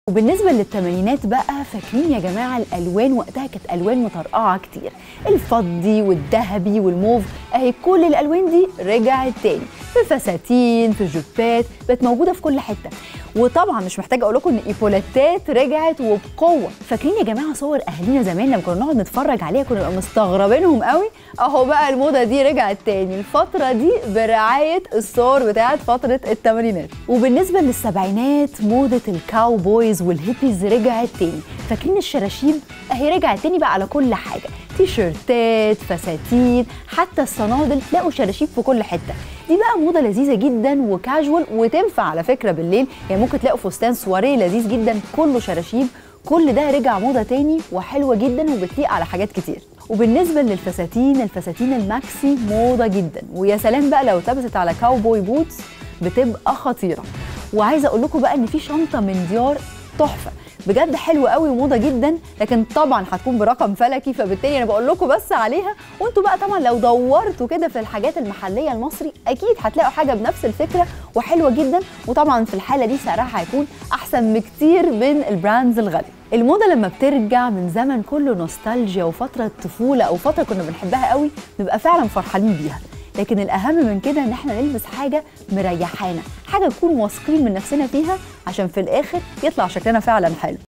وبالنسبة للتمانينات بقى فاكرين يا جماعة الألوان وقتها كانت ألوان مطرقعة كتير الفضي والذهبي والموف أهي كل الألوان دي رجعت تاني في فساتين في جوبات بقت موجودة في كل حتة وطبعا مش محتاجة أقول لكم إن إيبولاتات رجعت وبقوة فاكرين يا جماعة صور أهالينا زمان لما كنا نقعد نتفرج عليها كنا نبقى مستغربينهم قوي أهو بقى الموضة دي رجعت تاني الفترة دي برعاية الصور بتاعت فترة التمانينات وبالنسبة للسبعينات موضة الكاوبويز والهيبيز رجعت تاني فاكرين الشراشيب اهي رجعت تاني بقى على كل حاجه تيشرتات فساتين حتى الصنادل تلاقوا شراشيب في كل حته دي بقى موضه لذيذه جدا وكاجوال وتنفع على فكره بالليل يعني ممكن تلاقوا فستان سواريه لذيذ جدا كله شراشيب كل ده رجع موضه تاني وحلوه جدا وبتليق على حاجات كتير وبالنسبه للفساتين الفساتين الماكسي موضه جدا ويا سلام بقى لو اتلبست على كاوبوي بوتس بتبقى خطيره وعايزه اقول لكم بقى ان في شنطه من ديار تحفه بجد حلوه قوي وموضه جدا لكن طبعا هتكون برقم فلكي فبالتالي انا بقول لكم بس عليها وانتوا بقى طبعا لو دورتوا كده في الحاجات المحليه المصري اكيد هتلاقوا حاجه بنفس الفكره وحلوه جدا وطبعا في الحاله دي سعرها هيكون احسن بكتير من البراندز الغاليه الموضه لما بترجع من زمن كله نوستالجيا وفتره طفوله او فتره كنا بنحبها قوي بنبقى فعلا فرحانين بيها لكن الاهم من كده ان احنا نلبس حاجه مريحانا حاجه نكون واثقين من نفسنا فيها عشان في الاخر يطلع شكلنا فعلا حلو